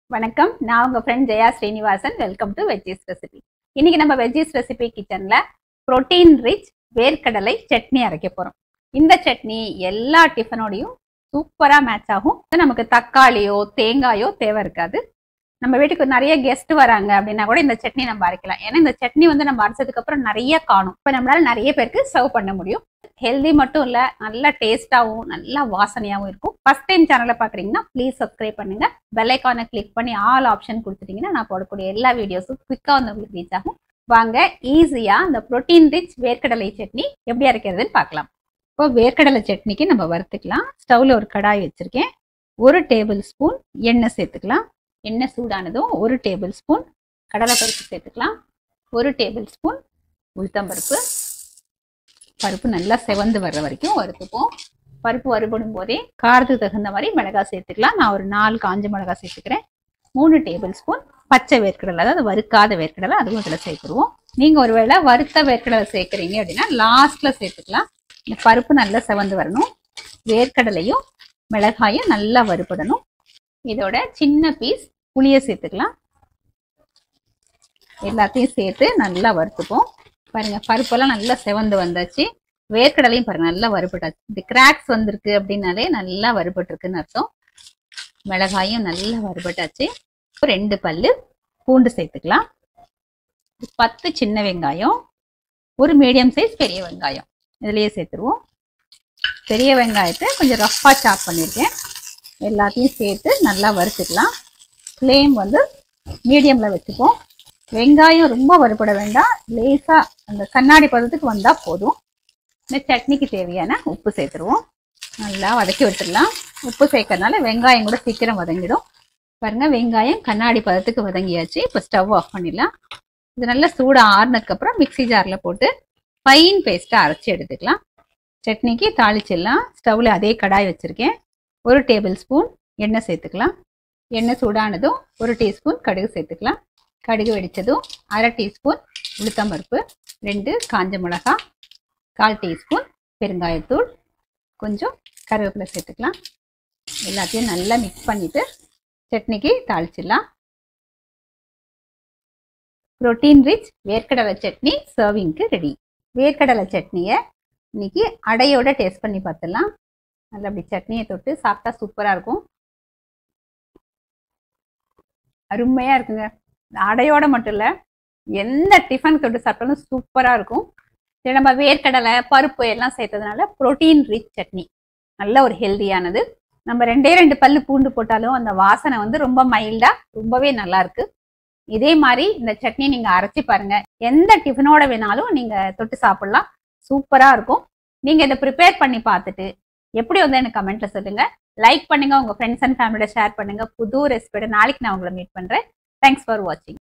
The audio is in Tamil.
வணக்கம் நான் உங்க friend Jaya Srinivasan welcome to veggies recipe இன்னைக்கு நம்ம வெஜ்ஜீஸ் ரெசிபி கிச்சன்ல புரோட்டீன் ரிச் வேர்க்கடலை சட்னி அரைக்க போறோம் இந்த சட்னி எல்லா டிஃபனோடையும் சூப்பரா மேட்ச் ஆகும் நமக்கு தக்காளியோ தேங்காயோ தேவை இருக்காது நம்ம வீட்டுக்கு நிறைய கெஸ்ட் வராங்க அப்படின்னா கூட இந்த சட்னி நம்ம அரைக்கலாம் ஏன்னா இந்த சட்னி வந்து நம்ம அரைச்சதுக்கு அப்புறம் நிறைய காணும் இப்போ நம்மளால நிறைய பேருக்கு சர்வ் பண்ண முடியும் ஹெல்தி மட்டும் இல்ல நல்ல டேஸ்டாவும் நல்ல வாசனையாவும் இருக்கும் ஃபர்ஸ்ட் டைம் சேனலை பாக்குறீங்கன்னா ப்ளீஸ் சப்ஸ்கிரைப் பண்ணுங்க பெல் ஐக்கானை கிளிக் பண்ணி ஆல் ஆப்ஷன் கொடுத்துட்டீங்கன்னா நான் போடக்கூடிய எல்லா வீடியோஸும் குவிக்கா வந்து உங்களுக்கு ரீச் ஆகும் வாங்க ஈஸியா இந்த புரோட்டீன் ரிச் வேர்க்கடலை சட்னி எப்படி அரைக்கிறதுன்னு பார்க்கலாம் இப்போ வேர்க்கடலை சட்னிக்கு நம்ம வறுத்துக்கலாம் ஸ்டவ்ல ஒரு கடாய் வச்சிருக்கேன் ஒரு டேபிள் ஸ்பூன் எண்ணெய் சேர்த்துக்கலாம் எண்ணெய் சூடானதும் ஒரு டேபிள் ஸ்பூன் கடலைப்பருப்பு சேர்த்துக்கலாம் ஒரு டேபிள் ஸ்பூன் உளுத்தம்பருப்பு பருப்பு நல்லா செவந்து வர்ற வரைக்கும் வறுத்துப்போம் பருப்பு வறுபடும் போதே காரத்துக்கு தகுந்த மாதிரி மிளகாய் சேர்த்துக்கலாம் நான் ஒரு நாலு காஞ்ச மிளகாய் சேர்த்துக்கிறேன் மூணு டேபிள் ஸ்பூன் பச்சை வேர்க்கடலை அதாவது வறுக்காத வேர்க்கடலை அதுவும் இதில் சேர்த்துருவோம் நீங்கள் ஒருவேளை வறுத்த வேர்க்கடலை சேர்க்குறீங்க அப்படின்னா லாஸ்ட்ல சேர்த்துக்கலாம் இந்த பருப்பு நல்லா செவந்து வரணும் வேர்க்கடலையும் மிளகாயும் நல்லா வறுபடணும் இதோட சின்ன பீஸ் புளியை சேர்த்துக்கலாம் எல்லாத்தையும் சேர்த்து நல்லா வறுத்துப்போம் பாருங்க பருப்பெல்லாம் நல்லா செவந்து வந்தாச்சு வேர்க்கடலையும் பாருங்க நல்லா வறுபட்டாச்சு இந்த கிராக்ஸ் வந்திருக்கு அப்படின்னாலே நல்லா வறுபட்டுருக்குன்னு அர்த்தம் மிளகாயும் நல்லா வறுபட்டாச்சு ரெண்டு பல்லு பூண்டு சேர்த்துக்கலாம் பத்து சின்ன வெங்காயம் ஒரு மீடியம் சைஸ் பெரிய வெங்காயம் இதுலயே சேர்த்துருவோம் பெரிய வெங்காயத்தை கொஞ்சம் ரஃப்பாக சாப் பண்ணியிருக்கேன் எல்லாத்தையும் சேர்த்து நல்லா வறுத்துக்கலாம் ஃப்ளேம் வந்து மீடியமில் வச்சுப்போம் வெங்காயம் ரொம்ப வறுபட வேண்டாம் லேசாக அந்த கண்ணாடி பதத்துக்கு வந்தால் போதும் இந்த சட்னிக்கு தேவையான உப்பு சேர்த்துருவோம் நல்லா வதக்கி விட்டுடலாம் உப்பு சேர்க்கறதுனால வெங்காயம் கூட சீக்கிரம் வதங்கிடும் பாருங்க வெங்காயம் கண்ணாடி பதத்துக்கு வதங்கியாச்சு இப்போ ஸ்டவ் ஆஃப் பண்ணிடலாம் இது நல்லா சூடு ஆறுனதுக்கப்புறம் மிக்சி ஜாரில் போட்டு ஃபைன் பேஸ்ட்டாக அரைச்சி எடுத்துக்கலாம் சட்னிக்கு தாளிச்சிடலாம் ஸ்டவ்வில் அதே கடாய் வச்சுருக்கேன் ஒரு டேபிள் ஸ்பூன் எண்ணெய் சேர்த்துக்கலாம் எண்ணெய் சூடானதும் ஒரு டீஸ்பூன் கடுகு சேர்த்துக்கலாம் கடுகு வெடித்ததும் அரை டீஸ்பூன் உளுத்தம்பருப்பு ரெண்டு காஞ்ச மிளகா கால் டீஸ்பூன் பெருங்காயத்தூள் கொஞ்சம் கருவேப்பிலை சேர்த்துக்கலாம் எல்லாத்தையும் நல்லா மிக்ஸ் பண்ணிவிட்டு சட்னிக்கு தாளிச்சிடலாம் ப்ரோட்டீன் ரிச் வேர்க்கடலை சட்னி சர்விங்க்கு ரெடி வேர்க்கடலை சட்னியை இன்னைக்கு அடையோட டேஸ்ட் பண்ணி பார்த்துடலாம் நல்லா அப்படி சட்னியை தொட்டு சாப்பிட்டா சூப்பராக இருக்கும் அருமையாக இருக்குங்க அடையோட மட்டும் இல்லை எந்த டிஃபன் தொட்டு சாப்பிட்டாலும் சூப்பராக இருக்கும் சரி நம்ம வேர்க்கடலை பருப்பு எல்லாம் சேர்த்ததுனால ப்ரோட்டீன் ரிச் சட்னி நல்ல ஒரு ஹெல்தியானது நம்ம ரெண்டே ரெண்டு பல்லு பூண்டு போட்டாலும் அந்த வாசனை வந்து ரொம்ப மைல்டா ரொம்பவே நல்லா இருக்கு இதே மாதிரி இந்த சட்னி நீங்க அரைச்சி பாருங்க எந்த டிஃபனோட வேணாலும் நீங்க தொட்டு சாப்பிடலாம் சூப்பரா இருக்கும் நீங்க இதை ப்ரிப்பேர் பண்ணி பார்த்துட்டு எப்படி வந்து எனக்கு கமெண்ட்ல சொல்லுங்க லைக் பண்ணுங்க உங்க ஃப்ரெண்ட்ஸ் அண்ட் ஃபேமிலியோட ஷேர் பண்ணுங்க புது ரெசிபியோட நாளைக்கு நான் உங்களை மீட் பண்றேன் தேங்க்ஸ் ஃபார் வாட்சிங்